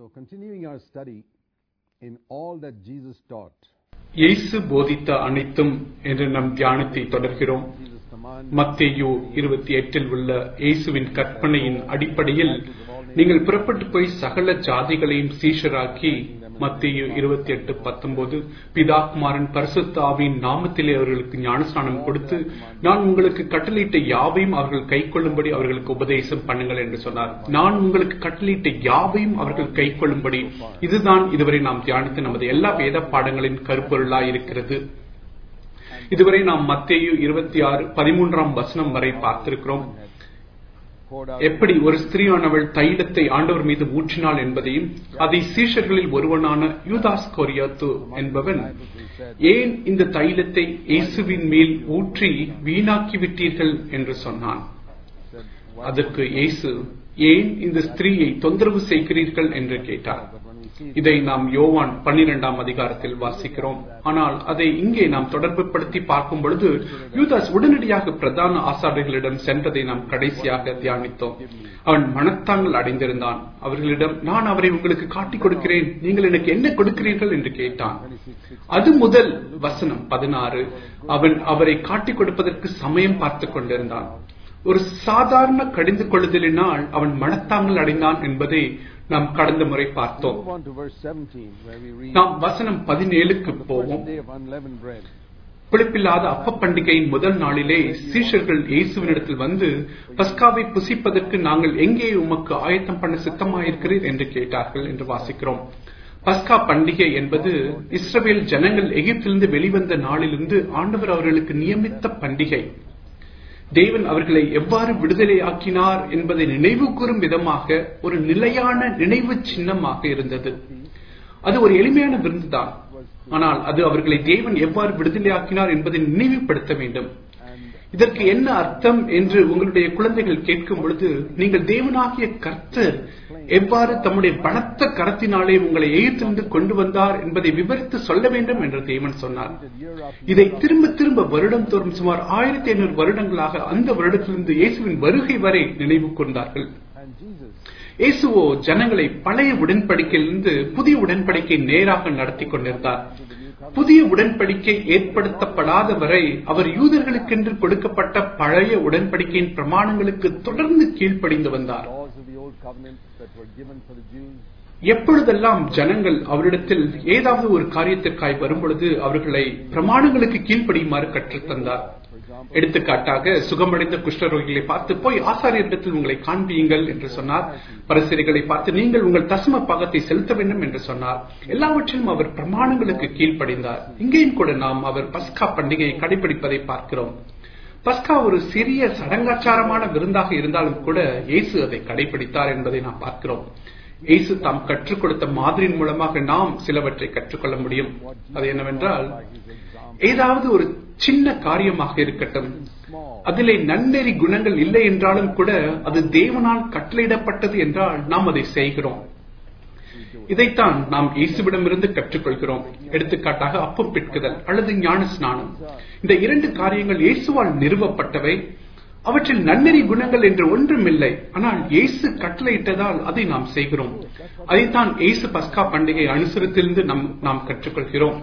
So, continuing our study in all that Jesus taught, இயேசு போதித்த அனைத்தும் என்று நம் தியானத்தை தொடர்கிறோம் Jesus' command மத்தேயு இருபத்தி எட்டில் உள்ள இயேசுவின் கற்பனையின் அடிப்படையில் நீங்கள் புறப்பட்டு போய் சகல ஜாதிகளையும் சீஷராக்கி மத்தேயு இருபத்தி எட்டு பத்தொன்பது பிதா குமாரன் பரிசுத்த ஆவியின் நாமத்திலே அவர்களுக்கு ஞானஸ்நானம் கொடுத்து நான் உங்களுக்கு கட்டளையிட்ட யாவையும் அவர்கள் கைக்கொள்ளும்படி அவர்களுக்கு உபதேசம் பண்ணுங்கள் என்று சொன்னார் நான் உங்களுக்கு கட்டளையிட்ட யாவையும் அவர்கள் கைக்கொள்ளும்படி இதுதான் இதுவரை நாம் தியானித்த நமது எல்லா வேத பாடங்களின் கருப்பொருளாய் இருக்கிறது இதுவரை நாம் மத்தேயு இருபத்தி ஆறு பதிமூன்றாம் வசனம் வரை பார்த்திருக்கிறோம் poured out எப்படி ஒரு ஸ்திரீயானவள் தைலத்தை ஆண்டவர் மீது ஊற்றினாள் என்பதையும் அதை சீஷர்களில் ஒருவனான யூதாஸ் கொரியாத்து என்பவன் ஏன் இந்த தைலத்தை இயேசுவின் மேல் ஊற்றி வீணாக்கி விட்டீர்கள் என்று சொன்னான் said, "Why?" அதற்கு இயேசு ஏன் இந்த ஸ்திரீயை தொந்தரவு செய்கிறீர்கள் என்று கேட்டார் But when we see இதை நாம் யோவான் பன்னிரெண்டாம் அதிகாரத்தில் வாசிக்கிறோம் ஆனால் அதை இங்கே நாம் தொடர்புபடுத்தி பார்க்கும் பொழுது யூதாஸ் உடனடியாக பிரதான ஆசாரியர்களிடம் சென்றதை நாம் கடைசியாக தியானித்தோம் அவன் மனத்தாங்கள் அடைந்திருந்தான் அவர்களிடம் நான் அவரை உங்களுக்கு காட்டிக் கொடுக்கிறேன் நீங்கள் எனக்கு என்ன கொடுக்கிறீர்கள் என்று கேட்டான் அது முதல் வசனம் பதினாறு அவன் அவரை காட்டிக் கொடுப்பதற்கு சமயம் பார்த்துக் கொண்டிருந்தான் ஒரு சாதாரண கடிந்து கொள்ளுதலினால் அவன் மனத்தாங்கள் அடைந்தான் என்பதை நாம் கடந்த முறை பார்த்தோம் move on to verse 17, where we read, நாம் வசனம் பதினேழுக்கு "On the போவோம் first day of unleavened bread, புளிப்பில்லாத அப்ப பண்டிகையின் முதல் நாளிலே சீஷர்கள் இயேசுவினிடத்தில் வந்து பஸ்காவை புசிப்பதற்கு நாங்கள் எங்கே உமக்கு ஆயத்தம் பண்ண சித்தமாயிருக்கிறீர் என்று கேட்டார்கள் என்று வாசிக்கிறோம் பஸ்கா பண்டிகை என்பது இஸ்ரவேல் ஜனங்கள் எகிப்திலிருந்து வெளிவந்த நாளிலிருந்து ஆண்டவர் அவர்களுக்கு நியமித்த பண்டிகை தேவன் அவர்களை எவ்வாறு விடுதலையாக்கினார் என்பதை நினைவு கூறும் விதமாக ஒரு நிலையான நினைவு சின்னமாக இருந்தது அது ஒரு எளிமையான விருந்துதான் ஆனால் அது அவர்களை தேவன் எவ்வாறு விடுதலையாக்கினார் என்பதை நினைவுபடுத்த வேண்டும் and இதற்கு என்ன அர்த்தம் என்று உங்களுடைய குழந்தைகள் கேட்கும் பொழுது நீங்கள் தேவனாகிய கர்த்தர் எவ்வாறு தம்முடைய பணத்த கரத்தினாலே உங்களை எகிப்திலிருந்து கொண்டு வந்தார் என்பதை விவரித்து சொல்ல வேண்டும் என்று தேவன் சொன்னார் repeated year after இதை திரும்ப திரும்ப வருடம் தோறும் சுமார் ஆயிரத்தி ஐநூறு வருடங்களாக அந்த வருடத்திலிருந்து இயேசுவின் வருகை வரை நினைவு கூர்ந்தார்கள் and Jesus இயேசுவோ ஜனங்களை பழைய உடன்படிக்கையிலிருந்து புதிய உடன்படிக்கை நேராக நடத்தி கொண்டிருந்தார் புதிய உடன்படிக்கை ஏற்படுத்தப்படாத வரை அவர் யூதர்களுக்கென்று கொடுக்கப்பட்ட பழைய உடன்படிக்கையின் பிரமாணங்களுக்கு தொடர்ந்து கீழ்ப்படிந்து வந்தார் laws of the old covenant that were given for the Jews எப்பொழுதெல்லாம் ஜனங்கள் அவரிடத்தில் ஏதாவது ஒரு காரியத்திற்காய் வரும்பொழுது அவர்களை பிரமாணங்களுக்கு கீழ்ப்படியுமாறு கற்றுத்தந்தார் for example எடுத்துக்காட்டாக சுகமடைந்த குஷ்டரோகிகளை பார்த்து போய் ஆசாரியரிடத்தில் உங்களை காண்பியுங்கள் என்று சொன்னார் பரிசரிகளை பார்த்து நீங்கள் உங்கள் தசம பாகத்தை செலுத்த வேண்டும் என்று சொன்னார் எல்லாவற்றிலும் அவர் பிரமாணங்களுக்கு கீழ்ப்படிந்தார் இங்கேயும் கூட நாம் அவர் பஸ்கா பண்டிகையை கடைபிடிப்பதை பார்க்கிறோம் பஸ்கா ஒரு சிறிய சடங்காச்சாரமான விருந்தாக இருந்தாலும் கூட இயேசு அதை கடைபிடித்தார் என்பதை நாம் பார்க்கிறோம் இயேசு தாம் கற்றுக் கொடுத்த மாதிரியின் மூலமாக நாம் சிலவற்றை கற்றுக்கொள்ள முடியும் அது என்னவென்றால் by his example ஏதாவது ஒரு சின்ன காரியமாக இருக்கட்டும் small அதிலே நன்னெறி குணங்கள் இல்லை என்றாலும் கூட அது தேவனால் கட்டளையிடப்பட்டது என்றால் நாம் அதை செய்கிறோம் இதைத்தான் நாம் இயேசுவிடமிருந்து கற்றுக்கொள்கிறோம் எடுத்துக்காட்டாக அப்பம் பிட்குதல் அல்லது ஞான ஸ்நானம் இந்த இரண்டு காரியங்கள் இயேசுவால் நிறுவப்பட்டவை அவற்றில் நன்னெறி குணங்கள் என்று ஒன்றுமில்லை ஆனால் இயேசு கட்டளையிட்டதால் அதை நாம் செய்கிறோம் அதைத்தான் இயேசு பஸ்கா பண்டிகை அனுசரித்திலிருந்து நாம் நாம் கற்றுக்கொள்கிறோம்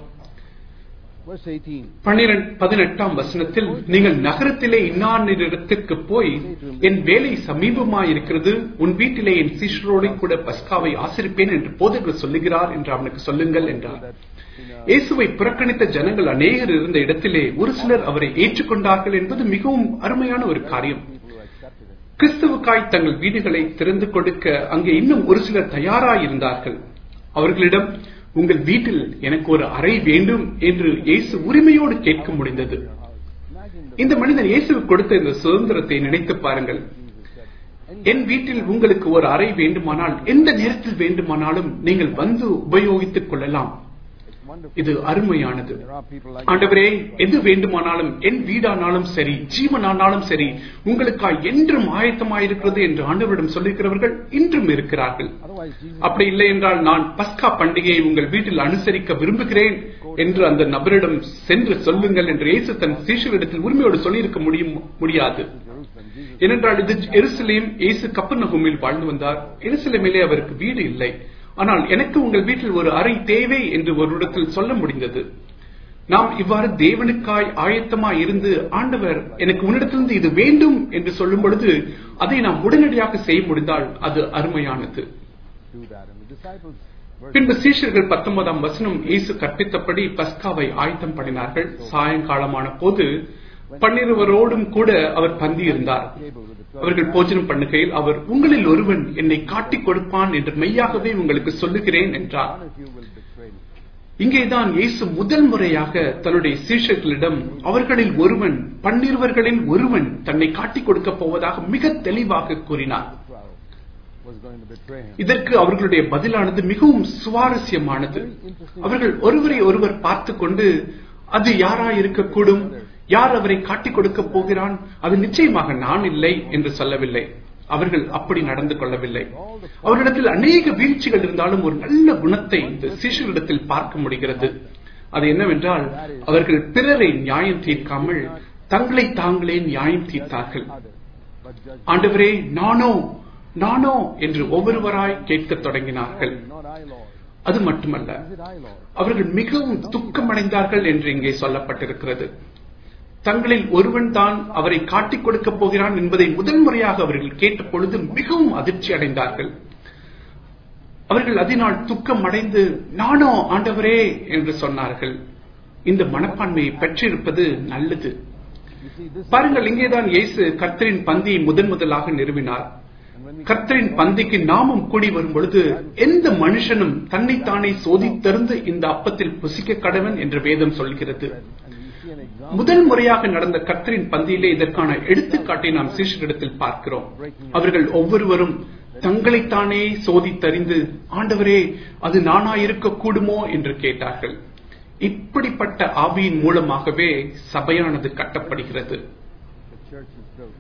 verse 18 பன்னிரண்டு பதினெட்டாம் வசனத்தில் நீங்கள் நகரத்திலே இன்னாரிடத்திற்கு போய் என் வேலை சமீபமாயிருக்கிறது உன் வீட்டிலே என் சீஷரோடு கூட பஸ்காவை ஆசிரிப்பேன் என்று போதகர் சொல்லுகிறார் என்று அவனுக்கு சொல்லுங்கள் என்றார் இயேசுவை புறக்கணித்த ஜனங்கள் அநேகர் இருந்த இடத்திலே ஒரு சிலர் அவரை ஏற்றுக்கொண்டார்கள் என்பது மிகவும் அருமையான ஒரு காரியம் who accepted it கிறிஸ்துவுக்காய் தங்கள் வீடுகளை திறந்து கொடுக்க அங்கே இன்னும் ஒரு சிலர் தயாராயிருந்தார்கள் அவர்களிடம் உங்கள் வீட்டில் எனக்கு ஒரு அறை வேண்டும் என்று இயேசு உரிமையோடு கேட்க முடிந்தது imagine the இந்த மனிதன் இயேசுவுக்கு கொடுத்த இந்த சுதந்திரத்தை நினைத்து பாருங்கள் என் வீட்டில் உங்களுக்கு ஒரு அறை வேண்டுமானால் எந்த நேரத்தில் வேண்டுமானாலும் நீங்கள் வந்து உபயோகித்துக் கொள்ளலாம் it's wonderful இது அருமையானது there are people like ஆண்டவரே எது வேண்டுமானாலும் என் வீடானாலும் சரி ஜீவனானாலும் சரி உங்களுக்காய் என்றும் ஆயத்தமாயிருக்கிறது என்று ஆண்டவரிடம் சொல்லியிருக்கிறவர்கள் இன்றும் இருக்கிறார்கள் otherwise Jesus அப்படி இல்லை என்றால் நான் பஸ்கா பண்டிகையை உங்கள் வீட்டில் அனுசரிக்க விரும்புகிறேன் என்று அந்த நபரிடம் சென்று சொல்லுங்கள் என்று இயேசு தன் சீஷரிடத்தில் உரிமையோடு சொல்லியிருக்க முடியும் முடியாது Jerusalem Jesus ஏனென்றால் இது எருசலேம் இயேசு கப்பர்நகூமில் வாழ்ந்து வந்தார் எருசலேமிலே அவருக்கு வீடு இல்லை ஆனால் எனக்கு உங்கள் வீட்டில் ஒரு அறை தேவை என்று ஒரு இடத்தில் சொல்ல முடிந்தது நாம் இவ்வாறு தேவனுக்காய் ஆயத்தமாய் இருந்து ஆண்டவர் எனக்கு உன்னிடத்திலிருந்து இது வேண்டும் என்று சொல்லும் பொழுது அதை நாம் உடனடியாக செய்ய முடிந்தால் அது அருமையானது do that. And the disciples were பின்பு சீஷர்கள் பத்தொன்பதாம் வசனம் இயேசு கற்பித்தபடி பஸ்காவை ஆயத்தம் பண்ணினார்கள் சாயங்காலமான போது பன்னிருவரோடும் கூட அவர் பந்தி இருந்தார் table with the twelve. அவர்கள் போஜனம் பண்ணுகையில் அவர் உங்களில் ஒருவன் என்னை காட்டிக் கொடுப்பான் என்று மெய்யாகவே உங்களுக்கு சொல்லுகிறேன் என்றார் One of you will betray me. இங்கேதான் இயேசு முதல் முறையாக தன்னுடைய சீஷர்களிடம் அவர்களில் ஒருவன் பன்னிருவர்களில் ஒருவன் தன்னை காட்டிக் கொடுக்கப் போவதாக மிக தெளிவாக கூறினார் The twelve was going to betray him. இதற்கு அவர்களுடைய பதிலானது மிகவும் சுவாரஸ்யமானது அவர்கள் ஒருவரை ஒருவர் பார்த்து கொண்டு அது யாரா இருக்கக்கூடும் யார் அவரை காட்டிக் கொடுக்க போகிறான் அது நிச்சயமாக நான் இல்லை என்று சொல்லவில்லை அவர்கள் அப்படி நடந்து கொள்ளவில்லை அவரிடத்தில் அநேக வீழ்ச்சிகள் இருந்தாலும் ஒரு நல்ல குணத்தை இந்த சிஷரிடத்தில் பார்க்க முடிகிறது அது என்னவென்றால் அவர்கள் பிறரை நியாயம் தீர்க்காமல் தங்களை தாங்களே நியாயம் தீர்த்தார்கள் Other, but judge ஆண்டவரே நானோ நானோ என்று ஒவ்வொருவராய் கேட்கத் தொடங்கினார்கள் not I, Lord. அது மட்டுமல்ல Is it I, Lord? அவர்கள் மிகவும் துக்கமடைந்தார்கள் என்று இங்கே சொல்லப்பட்டிருக்கிறது தங்களில் ஒருவன் தான் அவரை காட்டிக் கொடுக்கப் போகிறான் என்பதை முதல் முறையாக அவர்கள் கேட்ட பொழுது மிகவும் அதிர்ச்சி அடைந்தார்கள் அவர்கள் அதனால் துக்கம் அடைந்து நானோ ஆண்டவரே என்று சொன்னார்கள் இந்த மனப்பான்மையை பெற்றிருப்பது நல்லது You see, this பாருங்கள் இங்கேதான் இயேசு கர்த்தரின் பந்தியை முதன் முதலாக நிறுவினார் and when we கர்த்தரின் பந்திக்கு நாமும் கூடி வரும் பொழுது எந்த மனுஷனும் தன்னைத்தானே சோதித்தறிந்து இந்த அப்பத்தில் புசிக்க கடவன் என்று வேதம் சொல்கிறது and we see an example முதல் முறையாக நடந்த கர்த்தரின் பந்தியிலே இதற்கான எடுத்துக்காட்டை நாம் சீஷரிடத்தில் பார்க்கிறோம் அவர்கள் ஒவ்வொருவரும் தங்களைத்தானே சோதித்தறிந்து ஆண்டவரே அது நானாயிருக்க கூடுமோ என்று கேட்டார்கள் இப்படிப்பட்ட ஆவியின் மூலமாகவே சபையானது கட்டப்படுகிறது the church is built.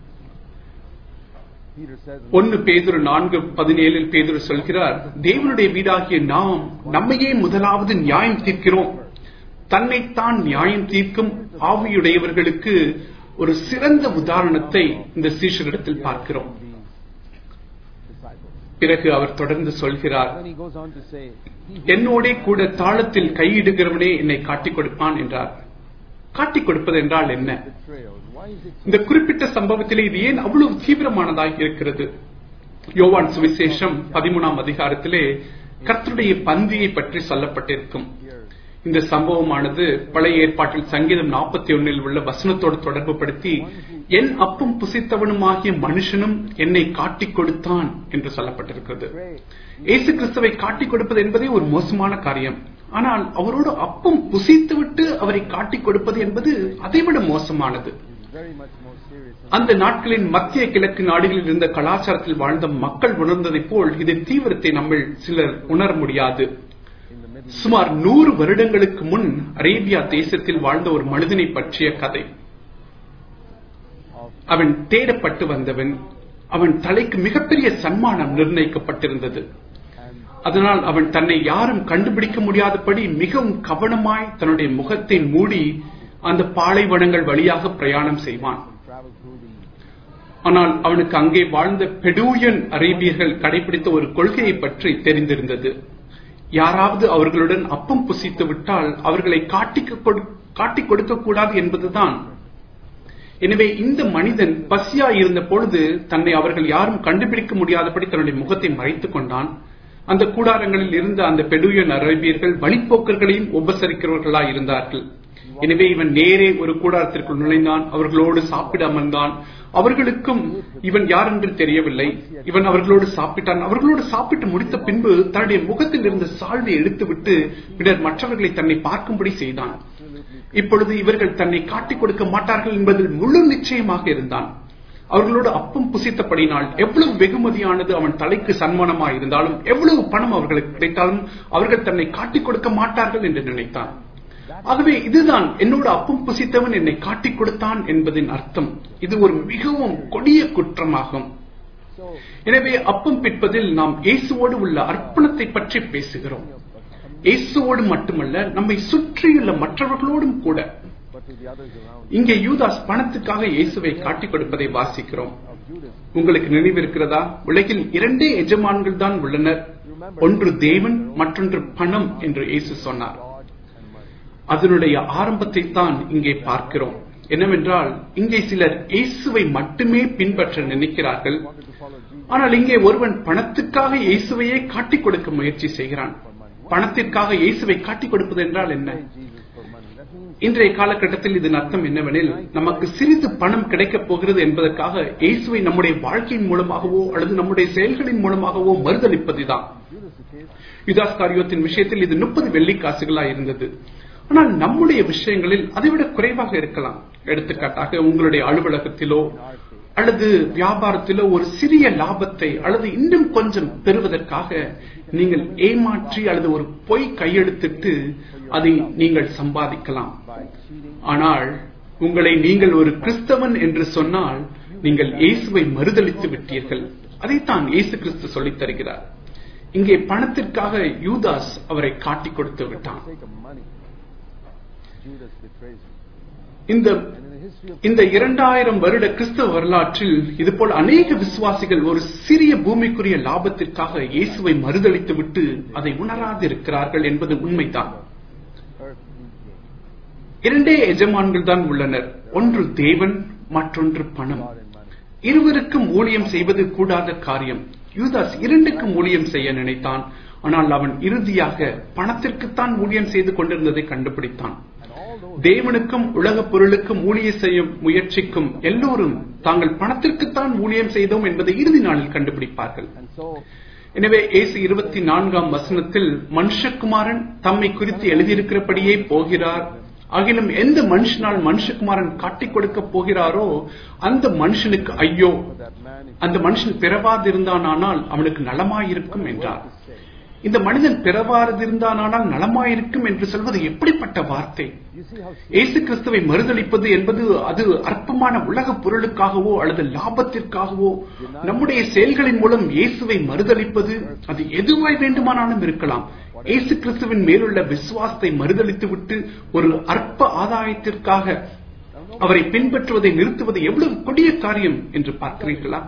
Peter says in ஒன்னு பேதுரு நான்கு பதினேழில் பேதுரு சொல்கிறார் தேவனுடைய வீடாகிய நாம் நம்மையே முதலாவது நியாயம் தீர்க்கிறோம் தன்னைத்தான் நியாயம் தீர்க்கும் ஆவியுடையவர்களுக்கு ஒரு சிறந்த உதாரணத்தை இந்த சீஷரிடத்தில் பார்க்கிறோம் these disciples. பிறகு அவர் தொடர்ந்து சொல்கிறார் Then he goes on to say, He என்னோடே கூட தாளத்தில் கையிடுகிறவனே என்னை காட்டிக் கொடுப்பான் என்றார் காட்டிக் கொடுப்பது என்றால் என்ன betrayal. Why is it இந்த குறிப்பிட்ட சம்பவத்திலே இது ஏன் அவ்வளவு தீவிரமானதாக இருக்கிறது யோவான் சுவிசேஷம் பதிமூணாம் அதிகாரத்திலே கர்த்தருடைய பந்தியை பற்றி சொல்லப்பட்டிருக்கும் here? இந்த சம்பவமானது பழைய ஏற்பாட்டில் சங்கீதம் நாற்பத்தி ஒன்னில் உள்ள வசனத்தோடு தொடர்பு படுத்தி என் அப்பம் புசித்தவனுமாகிய மனுஷனும் என்னை காட்டிக் கொடுத்தான் என்று சொல்லப்பட்டிருக்கிறது Pray. இயேசு கிறிஸ்துவை காட்டிக் கொடுப்பது என்பதே ஒரு மோசமான காரியம் ஆனால் அவரோடு அப்பம் புசித்துவிட்டு அவரை காட்டிக் கொடுப்பது என்பது அதைவிட மோசமானது is very much more serious. than- அந்த நாட்களின் மத்திய கிழக்கு நாடுகளில் இருந்த கலாச்சாரத்தில் வாழ்ந்த மக்கள் உணர்ந்ததைப் போல் இதன் தீவிரத்தை நம்ம சிலர் உணர முடியாது in the Middle சுமார் நூறு வருடங்களுக்கு முன் அரேபியா தேசத்தில் வாழ்ந்த ஒரு மனிதனை பற்றிய கதை of அவன் தேடப்பட்டு வந்தவன் அவன் தலைக்கு மிகப்பெரிய சன்மானம் நிர்ணயிக்கப்பட்டிருந்தது and அதனால் அவன் தன்னை யாரும் கண்டுபிடிக்க முடியாதபடி மிகவும் கவனமாய் தன்னுடைய முகத்தை மூடி அந்த பாலைவனங்கள் வழியாக பிரயாணம் செய்வான் travel through the ஆனால் அவனுக்கு அங்கே வாழ்ந்த பெடூயன் அரேபியர்கள் கடைபிடித்த ஒரு கொள்கையை பற்றி தெரிந்திருந்தது யாராவது அவர்களுடன் அப்பம் புசித்து விட்டால் அவர்களை காட்டிக் கொடு- காட்டிக் கொடுக்க கூடாது என்பதுதான் எனவே இந்த மனிதன் பசியா இருந்த பொழுது தன்னை அவர்கள் யாரும் கண்டுபிடிக்க முடியாதபடி தன்னுடைய முகத்தை மறைத்துக் கொண்டான் அந்த கூடாரங்களில் இருந்த அந்த பெடுயன் அரேபியர்கள் வழிப்போக்கர்களையும் உபசரிக்கிறவர்களாய் இருந்தார்கள் எனவே இவன் நேரே ஒரு கூடாரத்திற்குள் நுழைந்தான் அவர்களோடு சாப்பிட அமர்ந்தான் அவர்களுக்கும் இவன் யார் என்று தெரியவில்லை இவன் அவர்களோடு சாப்பிட்டான் அவர்களோடு சாப்பிட்டு முடித்த பின்பு தன்னுடைய முகத்தில் இருந்த சால்வை எடுத்துவிட்டு பின்னர் மற்றவர்களை தன்னை பார்க்கும்படி செய்தான் இப்பொழுது இவர்கள் தன்னை காட்டிக் கொடுக்க மாட்டார்கள் என்பதில் முழு நிச்சயமாக இருந்தான் அவர்களோடு அப்பம் புசித்தபடினால் எவ்வளவு வெகுமதியானது அவன் தலைக்கு சன்மானமாக இருந்தாலும் எவ்வளவு பணம் அவர்களுக்கு கிடைத்தாலும் அவர்கள் தன்னை காட்டிக் கொடுக்க மாட்டார்கள் என்று நினைத்தான் ஆகவே இதுதான் என்னோட அப்பம் புசித்தவன் என்னை காட்டிக் கொடுத்தான் என்பதின் அர்த்தம் இது ஒரு மிகவும் கொடிய குற்றமாகும் so எனவே அப்பம் பிற்பதில் நாம் இயேசுவோடு உள்ள அர்ப்பணத்தை பற்றி பேசுகிறோம் இயேசுவோடு மட்டுமல்ல நம்மை சுற்றியுள்ள மற்றவர்களோடும் கூட but to the others around இங்கே யூதாஸ் பணத்துக்காக இயேசுவை காட்டிக் கொடுப்பதை வாசிக்கிறோம் of Judas. உங்களுக்கு நினைவிருக்கிறதா உலகில் இரண்டே எஜமான்கள் தான் உள்ளனர் You ஒன்று தேவன் மற்றொன்று பணம் என்று இயேசு சொன்னார் அதனுடைய ஆரம்பத்தை தான் இங்கே பார்க்கிறோம் என்னவென்றால் இங்கே சிலர் இயேசுவை மட்டுமே பின்பற்ற நினைக்கிறார்கள் ஆனால் இங்கே ஒருவன் பணத்துக்காக இயேசுவையே காட்டிக் கொடுக்க முயற்சி செய்கிறான் பணத்திற்காக இயேசுவை காட்டிக் கொடுப்பது என்றால் என்ன இன்றைய காலகட்டத்தில் இதன் அர்த்தம் என்னவெனில் நமக்கு சிறிது பணம் கிடைக்கப் போகிறது என்பதற்காக இயேசுவை நம்முடைய வாழ்க்கையின் மூலமாகவோ அல்லது நம்முடைய செயல்களின் மூலமாகவோ மறுதளிப்பதுதான் யுதாஸ் காரியத்தின் விஷயத்தில் இது முப்பது வெள்ளி காசுகளா இருந்தது ஆனால் நம்முடைய விஷயங்களில் அதைவிட குறைவாக இருக்கலாம் எடுத்துக்காட்டாக உங்களுடைய அலுவலகத்திலோ அல்லது வியாபாரத்திலோ ஒரு சிறிய லாபத்தை அல்லது இன்னும் கொஞ்சம் பெறுவதற்காக நீங்கள் ஏமாற்றி அல்லது ஒரு பொய் கையெழுத்திட்டு அதை நீங்கள் சம்பாதிக்கலாம் ஆனால் உங்களை நீங்கள் ஒரு கிறிஸ்தவன் என்று சொன்னால் நீங்கள் இயேசுவை மறுதளித்து விட்டீர்கள் அதைத்தான் இயேசு கிறிஸ்து சொல்லித் தருகிறார் இங்கே பணத்திற்காக யூதாஸ் அவரை காட்டிக் கொடுத்து விட்டான் இந்த இந்த இரண்டாயிரம் வருட கிறிஸ்தவ வரலாற்றில் இதுபோல் அநேக விசுவாசிகள் ஒரு சிறிய பூமிக்குரிய லாபத்திற்காக இயேசுவை மறுதளித்து விட்டு அதை உணராது இருக்கிறார்கள் என்பது உண்மைதான் இரண்டே எஜமான்கள் தான் உள்ளனர் ஒன்று தேவன் மற்றொன்று பணம் இருவருக்கும் ஊழியம் செய்வது கூடாத காரியம் யூதாஸ் இரண்டுக்கும் ஊழியம் செய்ய நினைத்தான் ஆனால் அவன் இறுதியாக பணத்திற்குத்தான் ஊழியம் செய்து கொண்டிருந்ததை கண்டுபிடித்தான் தேவனுக்கும் உலக பொருளுக்கும் ஊழிய செய்ய முயற்சிக்கும் எல்லோரும் தாங்கள் பணத்திற்குத்தான் ஊழியம் செய்தோம் என்பதை இறுதி நாளில் கண்டுபிடிப்பார்கள் எனவே ஏசு இருபத்தி நான்காம் வசனத்தில் மனுஷகுமாரன் தம்மை குறித்து எழுதியிருக்கிறபடியே போகிறார் ஆகிலும் எந்த மனுஷனால் மனுஷகுமாரன் காட்டிக் கொடுக்க போகிறாரோ அந்த மனுஷனுக்கு ஐயோ அந்த மனுஷன் பிறவாதிருந்தானால் அவனுக்கு நலமாயிருக்கும் என்றார் இந்த மனிதன் பிறவாதிருந்தானால் நலமாயிருக்கும் என்று சொல்வது எப்படிப்பட்ட வார்த்தை இயேசு கிறிஸ்துவை மறுதளிப்பது என்பது அது அற்பமான உலக பொருளுக்காகவோ அல்லது லாபத்திற்காகவோ நம்முடைய செயல்களின் மூலம் இயேசுவை மறுதளிப்பது அது எதுவாய் வேண்டுமானாலும் இருக்கலாம் இயேசு கிறிஸ்துவின் மேலுள்ள விசுவாசத்தை மறுதளித்துவிட்டு ஒரு அற்ப ஆதாயத்திற்காக அவரை பின்பற்றுவதை நிறுத்துவது எவ்வளவு கொடிய காரியம் என்று பார்க்கிறீர்களா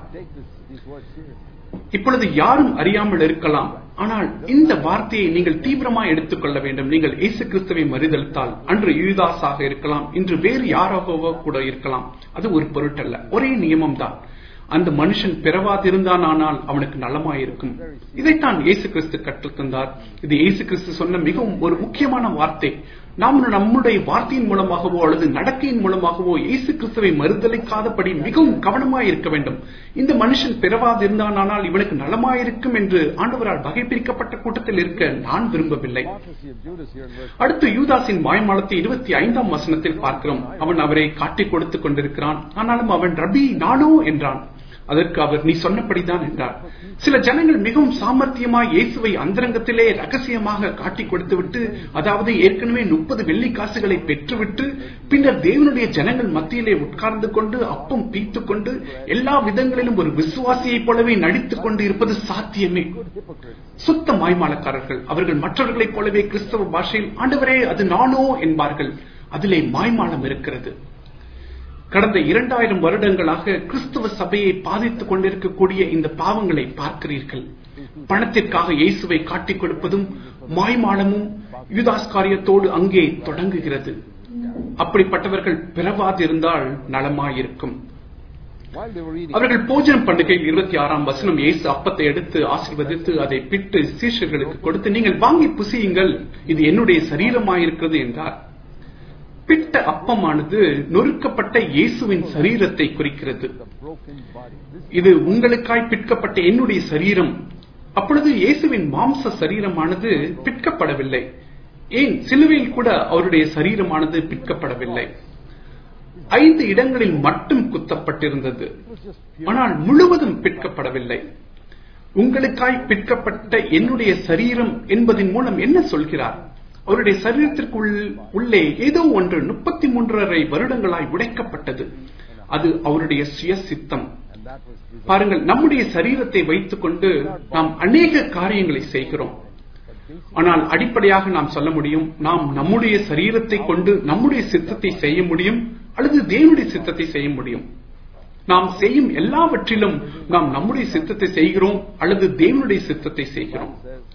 இப்பொழுது யாரும் அறியாமல் இருக்கலாம் ஆனால் இந்த வார்த்தையை நீங்கள் தீவிரமாக எடுத்துக்கொள்ள வேண்டும் நீங்கள் இயேசு கிறிஸ்துவை மறுதளித்தால் அன்று யூதாஸாக இருக்கலாம் இன்று வேறு யாராகவோ கூட இருக்கலாம் அது ஒரு பொருட்டல்ல ஒரே நியமம் தான் அந்த மனுஷன் பிறவாதிருந்தானால் அவனுக்கு நலமாயிருக்கும் இதைத்தான் இயேசு கிறிஸ்து கற்றுத்தந்தார் இது இயேசு கிறிஸ்து சொன்ன மிகவும் ஒரு முக்கியமான வார்த்தை நாம் நம்முடைய வார்த்தையின் மூலமாகவோ அல்லது நடக்கையின் மூலமாகவோ இயேசு கிறிஸ்துவை மறுதளிக்காதபடி மிகவும் கவனமாய் இருக்க வேண்டும் இந்த மனுஷன் பிறவாதிருந்தானால் இவனுக்கு நலமாயிருக்கும் என்று ஆண்டவரால் வகை பிரிக்கப்பட்ட கூட்டத்தில் இருக்க நான் விரும்பவில்லை அடுத்து யூதாஸின் மாய்மாலத்தை இருபத்தி ஐந்தாம் வசனத்தில் பார்க்கிறோம் அவன் அவரை காட்டிக் கொடுத்துக் கொண்டிருக்கிறான் ஆனாலும் அவன் ரபி நானோ என்றான் அதற்கு அவர் நீ சொன்னபடிதான் என்றார் சில ஜனங்கள் மிகவும் சாமர்த்தியமாய் இயேசுவை அந்தரங்கத்திலே ரகசியமாக காட்டிக் கொடுத்துவிட்டு அதாவது ஏற்கனவே முப்பது வெள்ளி காசுகளை பெற்றுவிட்டு பின்னர் தேவனுடைய ஜனங்கள் மத்தியிலே உட்கார்ந்து கொண்டு அப்பம் பீத்துக் கொண்டு எல்லா விதங்களிலும் ஒரு விசுவாசியைப் போலவே நடித்துக் கொண்டு இருப்பது சாத்தியமே சுத்த மாய்மாலக்காரர்கள் அவர்கள் மற்றவர்களைப் போலவே கிறிஸ்தவ பாஷையில் ஆண்டவரே அது நானோ என்பார்கள் அதிலே மாய்மாலம் இருக்கிறது கடந்த இரண்டாயிரம் வருடங்களாக கிறிஸ்துவ சபையை பாதித்துக் கொண்டிருக்கக்கூடிய இந்த பாவங்களை பார்க்கிறீர்கள் பணத்திற்காக இயேசுவை காட்டிக் கொடுப்பதும் மாய்மாலமும் யுதாஸ் காரியத்தோடு அங்கே தொடங்குகிறது அப்படிப்பட்டவர்கள் பிறவாதிருந்தால் நலமாயிருக்கும் அவர்கள் போஜனம் பண்டிகையில் இருபத்தி ஆறாம் வசனம் இயேசு அப்பத்தை எடுத்து ஆசீர்வதித்து அதை பிட்டு சீஷர்களுக்கு கொடுத்து நீங்கள் வாங்கி புசியுங்கள் இது என்னுடைய சரீரமாயிருக்கிறது என்றார் பிட்ட அப்பமானது நொறுக்கப்பட்ட இயேசுவின் சரீரத்தை குறிக்கிறது இது உங்களுக்காய் பிற்கப்பட்ட என்னுடைய சரீரம் அப்பொழுது இயேசுவின் மாம்ச சரீரமானது பிற்கப்படவில்லை ஏன் சிலுவையில் கூட அவருடைய சரீரமானது பிற்கப்படவில்லை ஐந்து இடங்களில் மட்டும் குத்தப்பட்டிருந்தது ஆனால் முழுவதும் பிற்கப்படவில்லை உங்களுக்காய் பிற்கப்பட்ட என்னுடைய சரீரம் என்பதன் மூலம் என்ன சொல்கிறார் அவருடைய சரீரத்திற்குள் உள்ளே ஏதோ ஒன்று முப்பத்தி மூன்றரை வருடங்களாய் உடைக்கப்பட்டது அது அவருடைய சுய சித்தம் பாருங்கள் நம்முடைய சரீரத்தை வைத்துக் கொண்டு நாம் அநேக காரியங்களை செய்கிறோம் ஆனால் அடிப்படையாக நாம் சொல்ல முடியும் நாம் நம்முடைய சரீரத்தை கொண்டு நம்முடைய சித்தத்தை செய்ய முடியும் அல்லது தேவனுடைய சித்தத்தை செய்ய முடியும் நாம் செய்யும் எல்லாவற்றிலும் நாம் நம்முடைய சித்தத்தை செய்கிறோம் அல்லது தேவனுடைய சித்தத்தை செய்கிறோம்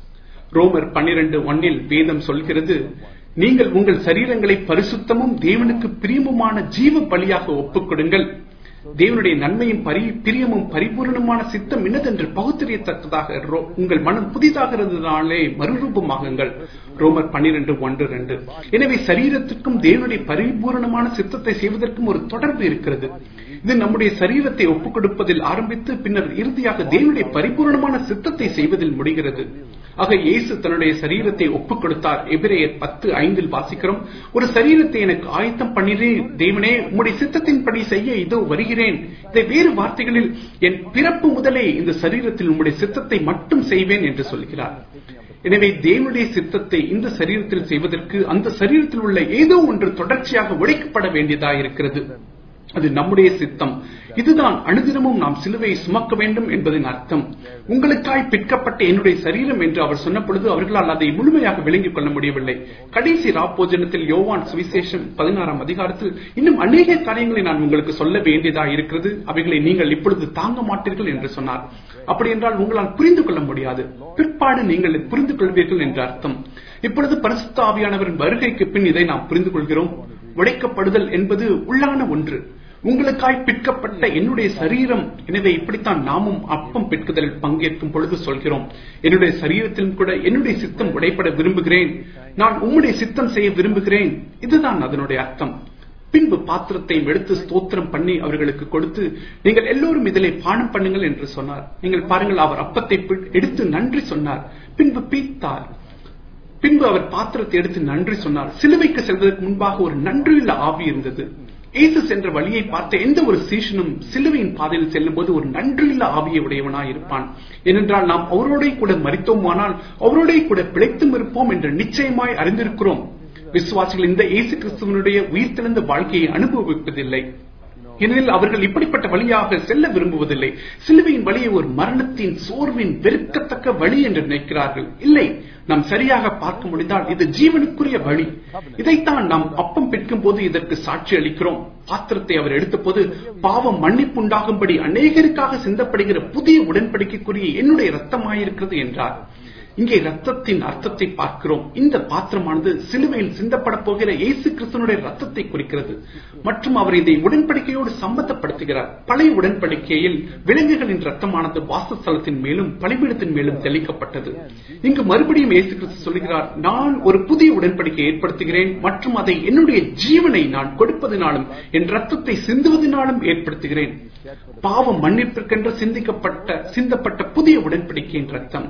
ரோமர் பன்னிரண்டு ஒன்னில் வேதம் சொல்கிறது நீங்கள் உங்கள் சரீரங்களை பரிசுத்தமும் தேவனுக்கு பிரியமுமான ஜீவ பலியாக ஒப்புக்கொடுங்கள் தேவனுடைய நன்மையும் பரி பிரியமும் பரிபூர்ணமான சித்தம் இன்னதென்று பகுத்தறியத்தக்கதாக ரோ- உங்கள் மனம் புதிதாகிறதுனாலே மறுரூபமாகுங்கள் ரோமர் பன்னிரண்டு ஒன்று ரெண்டு எனவே சரீரத்துக்கும் தேவனுடைய பரிபூரணமான சித்தத்தை செய்வதற்கும் ஒரு தொடர்பு இருக்கிறது இது நம்முடைய சரீரத்தை ஒப்புக் கொடுப்பதில் ஆரம்பித்து பின்னர் இறுதியாக தேவனுடைய பரிபூரணமான சித்தத்தை செய்வதில் முடிகிறது ஆக இயேசு தன்னுடைய சரீரத்தை ஒப்புக் கொடுத்தார் எபிரேயர் பத்து ஐந்தில் வாசிக்கிறோம் ஒரு சரீரத்தை எனக்கு ஆயத்தம் பண்ணினேன் தேவனே உம்முடைய சித்தத்தின்படி செய்ய இதோ வருகிறேன் இதை வேறு வார்த்தைகளில் என் பிறப்பு முதலே இந்த சரீரத்தில் உம்முடைய சித்தத்தை மட்டும் செய்வேன் என்று சொல்கிறார் எனவே தேவனுடைய சித்தத்தை இந்த சரீரத்தில் செய்வதற்கு அந்த சரீரத்தில் உள்ள ஏதோ ஒன்று தொடர்ச்சியாக உடைக்கப்பட வேண்டியதாயிருக்கிறது அது நம்முடைய சித்தம் இதுதான் அனுதினமும் நாம் சிலுவையை சுமக்க வேண்டும் என்பதன் அர்த்தம் உங்களுக்காய் பிற்கப்பட்ட என்னுடைய சரீரம் என்று அவர் சொன்ன பொழுது அவர்களால் அதை முழுமையாக விளங்கிக் கொள்ள முடியவில்லை கடைசி ராப்போஜனத்தில் யோவான் சுவிசேஷம் பதினாறாம் அதிகாரத்தில் இன்னும் அநேக காரியங்களை நான் உங்களுக்கு சொல்ல வேண்டியதாக இருக்கிறது அவைகளை நீங்கள் இப்பொழுது தாங்க மாட்டீர்கள் என்று சொன்னார் அப்படி என்றால் உங்களால் புரிந்து கொள்ள முடியாது பிற்பாடு நீங்கள் புரிந்து கொள்வீர்கள் என்று அர்த்தம் இப்பொழுது பரிசுத்த ஆவியானவரின் வருகைக்கு பின் இதை நாம் புரிந்து கொள்கிறோம் உடைக்கப்படுதல் என்பது உள்ளான ஒன்று உங்களுக்காய் பிற்கப்பட்ட என்னுடைய சரீரம் எனவே இப்படித்தான் நாமும் அப்பம் பிற்குதலில் பங்கேற்கும் பொழுது சொல்கிறோம் என்னுடைய சரீரத்திலும் கூட என்னுடைய சித்தம் உடைப்பட விரும்புகிறேன் நான் உம்முடைய சித்தம் செய்ய விரும்புகிறேன் இதுதான் அதனுடைய அர்த்தம் பின்பு பாத்திரத்தை எடுத்து ஸ்தோத்திரம் பண்ணி அவர்களுக்கு கொடுத்து நீங்கள் எல்லோரும் இதிலே பானம் பண்ணுங்கள் என்று சொன்னார் நீங்கள் பாருங்கள் அவர் அப்பத்தை பி- எடுத்து நன்றி சொன்னார் பின்பு பீத்தார் பின்பு அவர் பாத்திரத்தை எடுத்து நன்றி சொன்னார் சிலுவைக்கு செல்வதற்கு முன்பாக ஒரு நன்றியுள்ள ஆவி இருந்தது இயேசு சென்ற வழியை பார்த்த எந்த ஒரு சீஷனும் சிலுவையின் பாதையில் செல்லும் போது ஒரு நன்றியுள்ள ஆவியை உடையவனாய் இருப்பான் ஏனென்றால் நாம் அவரோட கூட மறித்தோமானால் அவரோட கூட பிழைத்தும் இருப்போம் என்று நிச்சயமாய் அறிந்திருக்கிறோம் விசுவாசிகள் இந்த இயேசு கிறிஸ்துவனுடைய உயிர்த்தெழுந்த வாழ்க்கையை அனுபவிப்பதில்லை ஏனெனில் அவர்கள் இப்படிப்பட்ட வழியாக செல்ல விரும்புவதில்லை சிலுவையின் வழியை ஒரு மரணத்தின் சோர்வின் வெறுக்கத்தக்க வழி என்று நினைக்கிறார்கள் இல்லை நாம் சரியாக பார்க்க முடிந்தால் இது ஜீவனுக்குரிய வழி இதைத்தான் நாம் அப்பம் பிற்கும் போது இதற்கு சாட்சி அளிக்கிறோம் பாத்திரத்தை அவர் எடுத்தபோது பாவம் மன்னிப்புண்டாகும்படி அநேகருக்காக சிந்தப்படுகிற புதிய உடன்படிக்கைக்குரிய என்னுடைய ரத்தமாயிருக்கிறது என்றார் இங்கே ரத்தத்தின் அர்த்தத்தை பார்க்கிறோம் இந்த பாத்திரமானது சிலுவையில் சிந்தப்பட போகிற இயேசு கிறிஸ்தனுடைய ரத்தத்தை குறிக்கிறது மற்றும் அவர் இதை உடன்படிக்கையோடு சம்பந்தப்படுத்துகிறார் பழைய உடன்படிக்கையில் விலங்குகளின் ரத்தமானது வாசஸ்தலத்தின் மேலும் பலிபீடத்தின் மேலும் தெளிக்கப்பட்டது இங்கு மறுபடியும் இயேசு கிறிஸ்து சொல்கிறார் நான் ஒரு புதிய உடன்படிக்கை ஏற்படுத்துகிறேன் மற்றும் அதை என்னுடைய ஜீவனை நான் கொடுப்பதினாலும் என் ரத்தத்தை சிந்துவதனாலும் ஏற்படுத்துகிறேன் பாவம் மன்னிப்பிற்கென்று சிந்திக்கப்பட்ட சிந்தப்பட்ட புதிய உடன்படிக்கையின் ரத்தம்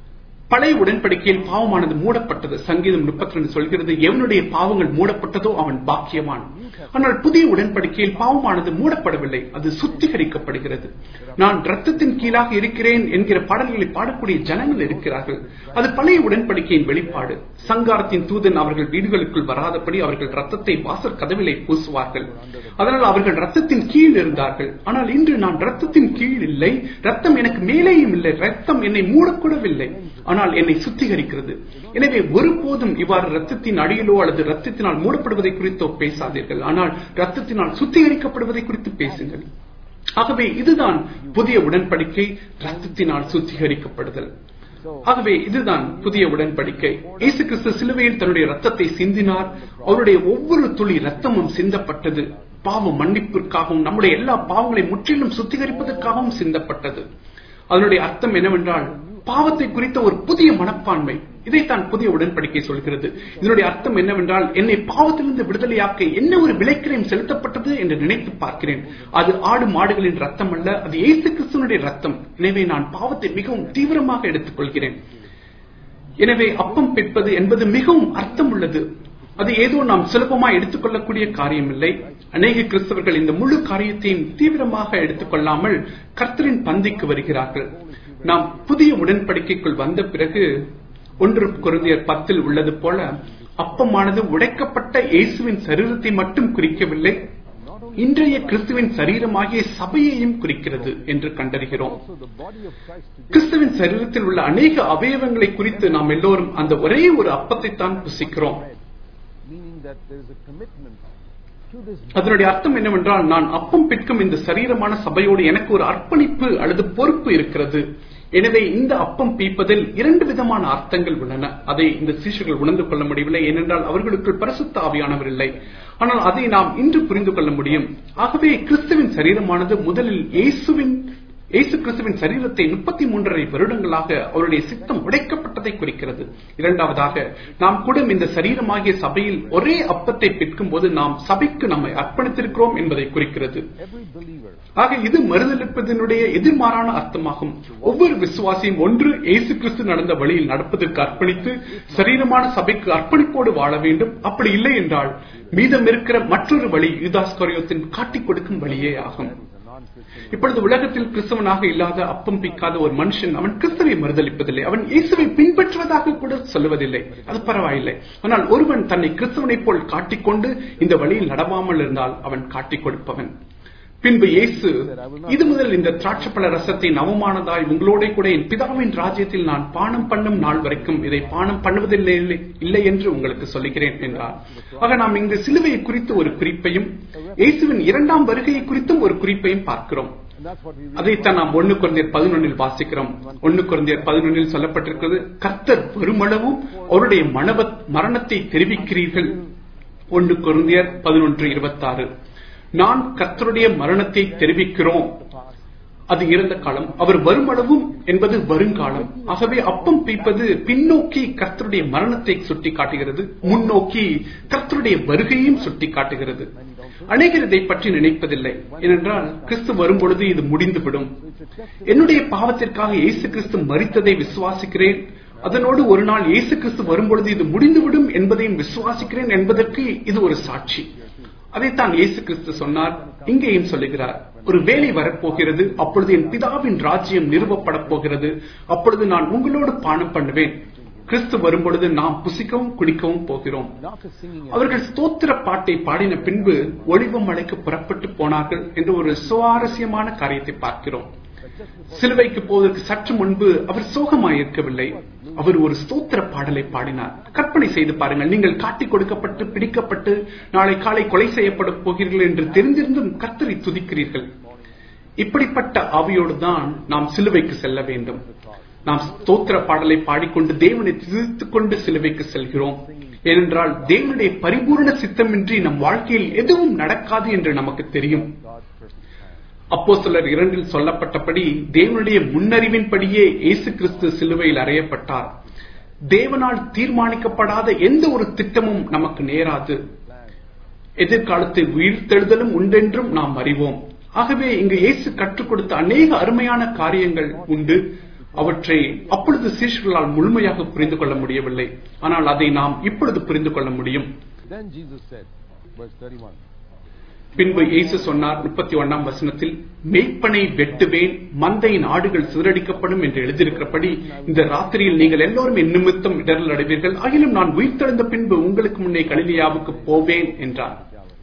பழைய உடன்படிக்கையில் பாவமானது மூடப்பட்டது சங்கீதம் 32 சொல்கிறது எவனுடைய பாவங்கள் மூடப்பட்டதோ அவன் பாக்கியவான் ஆனால் புதிய உடன்படிக்கையில் பாவமானது மூடப்படவில்லை அது சுத்திகரிக்கப்படுகிறது நான் ரத்தத்தின் கீழாக இருக்கிறேன் என்கிற பாடல்களை பாடக்கூடிய ஜனங்கள் இருக்கிறார்கள் அது பழைய உடன்படிக்கையின் வெளிப்பாடு சங்காரத்தின் தூதன் அவர்கள் வீடுகளுக்குள் வராதபடி அவர்கள் ரத்தத்தை வாசல் கதவிலே பூசுவார்கள் அதனால் அவர்கள் ரத்தத்தின் கீழ் இருந்தார்கள் ஆனால் இன்று நான் ரத்தத்தின் கீழ் இல்லை ரத்தம் எனக்கு மேலேயும் இல்லை ரத்தம் என்னை மூடக்கூடவில்லை ஆனால் என்னை சுத்திகரிக்கிறது எனவே ஒருபோதும் இவ்வாறு ரத்தத்தின் அடியிலோ அல்லது ரத்தத்தினால் மூடப்படுவதை குறித்தோ பேசாதீர்கள் ஆனால் ரத்தத்தினால் சுத்திகரிக்கப்படுவதை குறித்து பேசுங்கள் ஆகவே இதுதான் புதிய உடன்படிக்கை ரத்தத்தினால் சுத்திகரிக்கப்படுதல் ஆகவே இதுதான் புதிய உடன்படிக்கை இயேசு கிறிஸ்து சிலுவையில் தன்னுடைய ரத்தத்தை சிந்தினார் அவருடைய ஒவ்வொரு துளி ரத்தமும் சிந்தப்பட்டது பாவ மன்னிப்பிற்காகவும் நம்முடைய எல்லா பாவங்களை முற்றிலும் சுத்திகரிப்பதற்காகவும் சிந்தப்பட்டது அதனுடைய அர்த்தம் என்னவென்றால் பாவத்தை குறித்த ஒரு புதிய மனப்பான்மை இதைத்தான் புதிய உடன்படிக்கை சொல்கிறது இதனுடைய அர்த்தம் என்னவென்றால் என்னை பாவத்திலிருந்து விடுதலையாக்க என்ன ஒரு விலைக்கிரயம் செலுத்தப்பட்டது என்று நினைத்து பார்க்கிறேன் அது ஆடு மாடுகளின் ரத்தம் அல்ல அது இயேசு கிறிஸ்துவனுடைய ரத்தம் எனவே நான் பாவத்தை மிகவும் தீவிரமாக எடுத்துக்கொள்கிறேன் எனவே அப்பம் பிற்பது என்பது மிகவும் அர்த்தம் உள்ளது அது ஏதோ நாம் சுலபமா எடுத்துக்கொள்ளக்கூடிய காரியம் இல்லை அநேக கிறிஸ்தவர்கள் இந்த முழு காரியத்தையும் தீவிரமாக எடுத்துக்கொள்ளாமல் கர்த்தரின் பந்திக்கு வருகிறார்கள் நாம் புதிய உடன்படிக்கைக்குள் வந்த பிறகு ஒன்று குருதியர் பத்தில் உள்ளது போல அப்பமானது உடைக்கப்பட்ட இயேசுவின் சரீரத்தை மட்டும் குறிக்கவில்லை இன்றைய கிறிஸ்துவின் சரீரமாகிய சபையையும் குறிக்கிறது என்று கண்டறிகிறோம் Also, the body of Christ today, கிறிஸ்துவின் சரீரத்தில் உள்ள அநேக அவயவங்களை குறித்து நாம் எல்லோரும் அந்த ஒரே ஒரு அப்பத்தை தான் புசிக்கிறோம் meaning that there is a commitment To this அதனுடைய அர்த்தம் என்னவென்றால் நான் அப்பம் பிற்கும் இந்த சரீரமான சபையோடு எனக்கு ஒரு அர்ப்பணிப்பு அல்லது பொறுப்பு இருக்கிறது எனவே இந்த அப்பம் பீப்பதில் இரண்டு விதமான அர்த்தங்கள் உள்ளன அதை இந்த சீஷர்கள் உணர்ந்து கொள்ள முடியவில்லை ஏனென்றால் அவர்களுக்குள் பரிசுத்த ஆவியானவர் இல்லை ஆனால் அதை நாம் இன்று புரிந்து கொள்ள முடியும் ஆகவே கிறிஸ்துவின் சரீரமானது முதலில் இயேசுவின் இயேசு கிறிஸ்துவின் சரீரத்தை முப்பத்தி மூன்றரை வருடங்களாக அவருடைய சித்தம் உடைக்கப்பட்டதை குறிக்கிறது இரண்டாவதாக நாம் கூட இந்த சரீரமாகிய சபையில் ஒரே அப்பத்தை பிற்கும் போது நாம் சபைக்கு நம்மை அர்ப்பணித்திருக்கிறோம் என்பதை குறிக்கிறது every believer ஆக இது மறுதளிப்பதனுடைய எதிர்மாறான அர்த்தமாகும் ஒவ்வொரு விசுவாசியும் ஒன்று இயேசு கிறிஸ்து நடந்த வழியில் நடப்பதற்கு அர்ப்பணித்து சரீரமான சபைக்கு அர்ப்பணிப்போடு வாழ வேண்டும் அப்படி இல்லை என்றால் மீதம் இருக்கிற மற்றொரு வழி யூதாஸ்கரியோத்தின் காட்டிக் கொடுக்கும் வழியே ஆகும் is a non-Christian. இப்பொழுது உலகத்தில் கிறிஸ்தவனாக இல்லாத அப்பம் பிக்காத ஒரு மனுஷன் அவன் கிறிஸ்துவை மறுதளிப்பதில்லை அவன் இயேசுவை பின்பற்றுவதாக கூட சொல்லுவதில்லை அது பரவாயில்லை ஆனால் ஒருவன் தன்னை கிறிஸ்தவனைப் போல் காட்டிக்கொண்டு இந்த வழியில் நடவாமல் இருந்தால் அவன் காட்டிக் கொடுப்பவன் பின்பு இயேசு இது முதல் இந்த திராட்சப்பழ ரசத்தை நவமானதாய் உங்களோட கூட என் பிதாவின் ராஜ்யத்தில் நான் பானம் பண்ணும் நாள் வரைக்கும் இதை பானம் பண்ணுவதில்லை இல்லை- இல்லை என்று உங்களுக்கு சொல்லுகிறேன் என்றார் ஆக நாம் இங்கு சிலுவையை குறித்து ஒரு குறிப்பையும் இயேசுவின் இரண்டாம் வருகையை குறித்தும் ஒரு குறிப்பையும் பார்க்கிறோம் And that's what we read. அதைத்தான் நாம் ஒன்னு குழந்தையர் பதினொன்னில் வாசிக்கிறோம் ஒன்னு குழந்தையர் பதினொன்னில் சொல்லப்பட்டிருக்கிறது கர்த்தர் வருமளவும் அவருடைய மனவ மரணத்தை தெரிவிக்கிறீர்கள் ஒன்னு குழந்தையர் பதினொன்று இருபத்தாறு நான் கர்த்தருடைய மரணத்தை தெரிவிக்கிறோம் அது இறந்த காலம் அவர் வருமளவும் என்பது வருங்காலம் ஆகவே அப்பம் பீப்பது பின்னோக்கி கர்த்தருடைய மரணத்தை சுட்டி காட்டுகிறது முன்னோக்கி கர்த்தருடைய வருகையும் சுட்டி காட்டுகிறது அநேகர் இதை பற்றி நினைப்பதில்லை ஏனென்றால் கிறிஸ்து வரும்பொழுது இது முடிந்துவிடும் என்னுடைய பாவத்திற்காக இயேசு கிறிஸ்து மரித்ததை விசுவாசிக்கிறேன் அதனோடு ஒரு நாள் இயேசு கிறிஸ்து வரும்பொழுது இது முடிந்துவிடும் என்பதையும் விசுவாசிக்கிறேன் என்பதற்கு இது ஒரு சாட்சி அதைத்தான் இயேசு கிறிஸ்து சொன்னார் இங்கேயும் சொல்லுகிறார் ஒரு வேலை வரப்போகிறது அப்பொழுது என் பிதாவின் ராஜ்யம் நிறுவப்படப் போகிறது அப்பொழுது நான் உங்களோடு பானம் பண்ணுவேன் கிறிஸ்து வரும்பொழுது நாம் புசிக்கவும் குடிக்கவும் போகிறோம் Not the singing and அவர்கள் ஸ்தோத்திர பாட்டை பாடின பின்பு ஒளிவு மலைக்கு புறப்பட்டு போனார்கள் என்று ஒரு சுவாரஸ்யமான காரியத்தை பார்க்கிறோம் சிலுவைக்கு போவதற்கு சற்று முன்பு அவர் சோகமாயிருக்கவில்லை அவர் ஒரு ஸ்தோத்திர பாடலை பாடினார் கற்பனை செய்து பாருங்கள் நீங்கள் காட்டிக் கொடுக்கப்பட்டு பிடிக்கப்பட்டு நாளை காலை கொலை செய்யப்பட போகிறீர்கள் என்று தெரிந்திருந்தும் கர்த்தரை துதிக்கிறீர்கள் இப்படிப்பட்ட ஆவியோடு தான் நாம் சிலுவைக்கு செல்ல வேண்டும் நாம் ஸ்தோத்திர பாடலை பாடிக்கொண்டு தேவனை துதித்துக் கொண்டு சிலுவைக்கு செல்கிறோம் ஏனென்றால் தேவனுடைய பரிபூர்ண சித்தமின்றி நம் வாழ்க்கையில் எதுவும் நடக்காது என்று நமக்கு தெரியும் God's perfect plan. அப்போ சிலர் இரண்டில் சொல்லப்பட்டபடி தேவனுடைய முன்னறிவின்படியே இயேசு கிறிஸ்து சிலுவையில் அறையப்பட்டார் தேவனால் தீர்மானிக்கப்படாத எந்த ஒரு திட்டமும் நமக்கு நேராது எதிர்காலத்தில் உயிர்த்தெழுதலும் உண்டென்றும் நாம் அறிவோம் ஆகவே இங்கு இயேசு கற்றுக் கொடுத்த அநேக அருமையான காரியங்கள் உண்டு அவற்றை அப்பொழுது சீஷர்களால் முழுமையாக புரிந்து கொள்ள முடியவில்லை ஆனால் அதை நாம் இப்பொழுது புரிந்து கொள்ள முடியும் Then Jesus said, verse 31, பின்பு இயேசு சொன்னார் முப்பத்தி ஒன்னாம் வசனத்தில் மெய்ப்பனை வெட்டுவேன் மந்தையின் ஆடுகள் சிதறடிக்கப்படும் என்று எழுதியிருக்கிறபடி இந்த ராத்திரியில் நீங்கள் எல்லோரும் என் நிமித்தம் இடரல் அடைவீர்கள் ஆகிலும் நான் உயிர்த்தெழுந்த பின்பு உங்களுக்கு முன்னே கலிலியாவுக்கு போவேன் என்றார்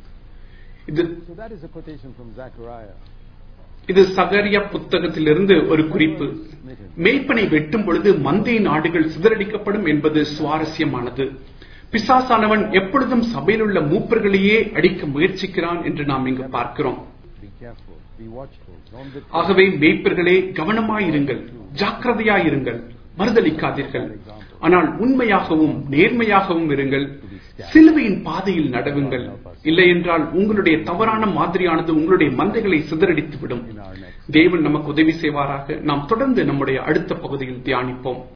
இது So that is a quotation from Zechariah. இது சகரியா புத்தகத்திலிருந்து ஒரு குறிப்பு மெய்ப்பனை வெட்டும் பொழுது மந்தையின் ஆடுகள் சிதறடிக்கப்படும் என்பது சுவாரஸ்யமானது பிசாசானவன் எப்பொழுதும் சபையில் உள்ள மூப்பர்களையே அடிக்க முயற்சிக்கிறான் என்று நாம் இங்கு பார்க்கிறோம் Be careful, be watchful, don't be ஆகவே மேய்ப்பர்களே கவனமாயிருங்கள் ஜாக்கிரதையாயிருங்கள் மறுதளிக்காதீர்கள் ஆனால் உண்மையாகவும் நேர்மையாகவும் இருங்கள் சிலுவையின் பாதையில் நடவுங்கள் இல்லை என்றால் உங்களுடைய தவறான மாதிரியானது உங்களுடைய மந்தைகளை சிதறடித்து விடும் in our next. தேவன் நமக்கு உதவி செய்வாராக நாம் தொடர்ந்து நம்முடைய அடுத்த பகுதியில் தியானிப்போம்